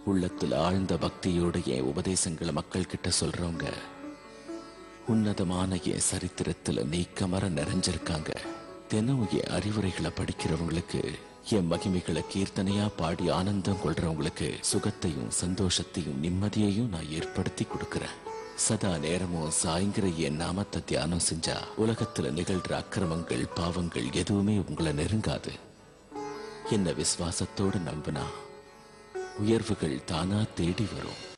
உள்ளத்தில் ஆழ்ந்த பக்தியோட என் உபதேசங்களை மக்கள் கிட்ட சொல்றவங்க உன்னதமான என் சரித்திரத்துல நீக்கமர நிறைஞ்சிருக்காங்க தினம் என் அறிவுரைகளை படிக்கிறவங்களுக்கு என் மகிமைகளை கீர்த்தனையா பாடி ஆனந்தம் கொள்றவங்களுக்கு சுகத்தையும் சந்தோஷத்தையும் நிம்மதியையும் நான் ஏற்படுத்தி கொடுக்கிறேன் சதா நேரமும் சாயங்கிற என் நாமத்தை தியானம் செஞ்சா உலகத்துல நிகழ்ற அக்கிரமங்கள் பாவங்கள் எதுவுமே உங்களை நெருங்காது என்ன விசுவாசத்தோடு நம்பினா உயர்வுகள் தானா தேடி வரும்